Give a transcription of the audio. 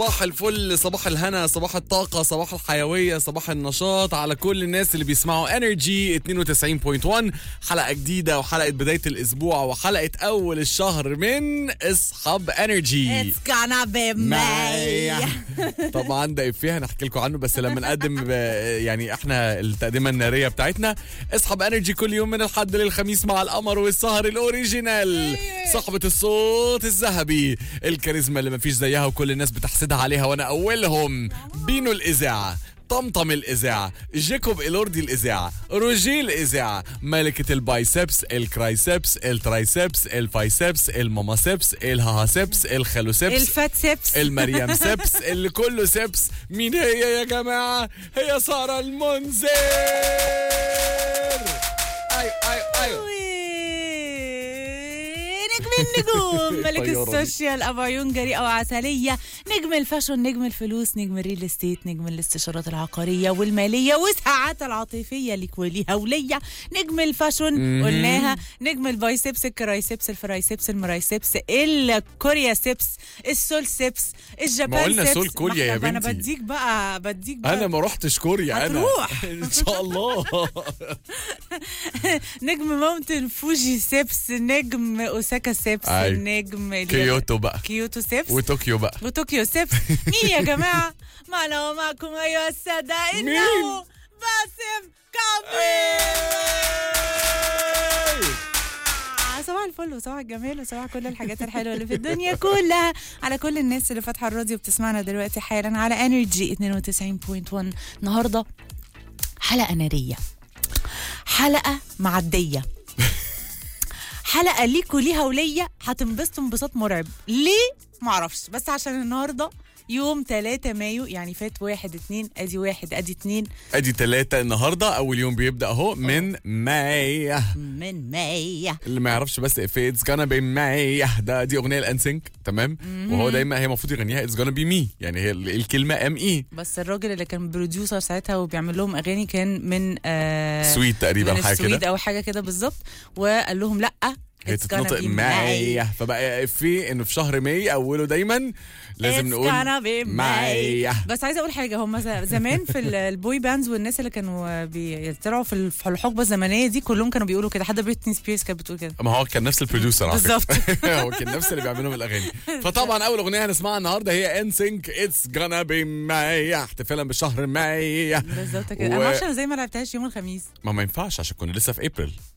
صباح الفل صباح الهنا صباح الطاقة صباح الحيوية صباح النشاط على كل الناس اللي بيسمعوا انرجي 92.1 حلقة جديدة وحلقة بداية الأسبوع وحلقة أول الشهر من اصحاب انرجي It's gonna be May طبعا ده افيه هنحكي لكم عنه بس لما نقدم ب- يعني احنا التقدمه الناريه بتاعتنا اصحاب انرجي كل يوم من الحد للخميس مع القمر والسهر الاوريجينال صاحبه الصوت الذهبي الكاريزما اللي مفيش زيها وكل الناس بتحسدها عليها وانا اولهم بينو الاذاعه طمطم الإذاعة جيكوب إلوردي الإذاعة روجي الإذاعة ملكة البايسبس الكرايسبس الترايسبس الفايسبس الماماسبس الهاهاسبس الخلوسبس الفات سيبس المريم سبس اللي كله سبس مين هي يا جماعة هي سارة المنذر ايوه ايوه ايوه نجم النجوم ملك طيارة دي. السوشيال ابو عيون جريئه وعسليه نجم الفاشون نجم الفلوس نجم الريل استيت نجم الاستشارات العقاريه والماليه والساعات العاطفيه ليك وليها وليا نجم الفاشون قلناها نجم البايسبس الكرايسبس الفرايسبس المرايسبس الكوريا سبس السول سبس الجبان ما قلنا سبس. سول كوريا يا ما انا بنتي. بديك بقى بديك بقى انا ما رحتش كوريا انا هتروح. ان شاء الله نجم ماونتن فوجي سيبس نجم اوساكا سيبس أيوة. نجم ال- كيوتو بقى كيوتو سيبس وطوكيو بقى وطوكيو سيبس مين يا جماعة معنا ومعكم أيها السادة إنه باسم كامل صباح الفل وصباح الجمال وصباح كل الحاجات الحلوه اللي في الدنيا كلها على كل الناس اللي فاتحه الراديو بتسمعنا دلوقتي حالا على انرجي 92.1 النهارده حلقه ناريه حلقه معديه حلقه ليكوا ليها وليا هتنبسطوا انبساط مرعب ليه معرفش بس عشان النهارده يوم 3 مايو يعني فات واحد اتنين ادي واحد ادي اتنين ادي ثلاثة النهارده اول يوم بيبدا اهو من ماي من ماي اللي ما يعرفش بس if it's gonna be ماي ده دي اغنيه الانسينك تمام وهو دايما هي المفروض يغنيها it's gonna be me يعني هي ال- الكلمه ام اي بس الراجل اللي كان بروديوسر ساعتها وبيعمل لهم اغاني كان من آه سويت تقريبا من حاجه السويد كده او حاجه كده بالظبط وقال لهم لا هي it's gonna تتنطق be ماي فبقى في انه في شهر ماي اوله دايما لازم It's نقول gonna be ماي May. بس عايزه اقول حاجه هم ز- زمان في ال- البوي باندز والناس اللي كانوا بيطلعوا في ال- في الحقبه الزمنيه دي كلهم كانوا بيقولوا كده حتى بريتني سبيرز كانت بتقول كده ما هو كان نفس البروديوسر على فكرة. بالظبط. هو كان نفس اللي بيعملوا الاغاني فطبعا اول اغنيه هنسمعها النهارده هي ان سينك اتس gonna be ماي احتفالا بشهر ماي بالظبط كده انا و- ما اعرفش انا زي ما لعبتهاش يوم الخميس ما ما ينفعش عشان كنا لسه في ابريل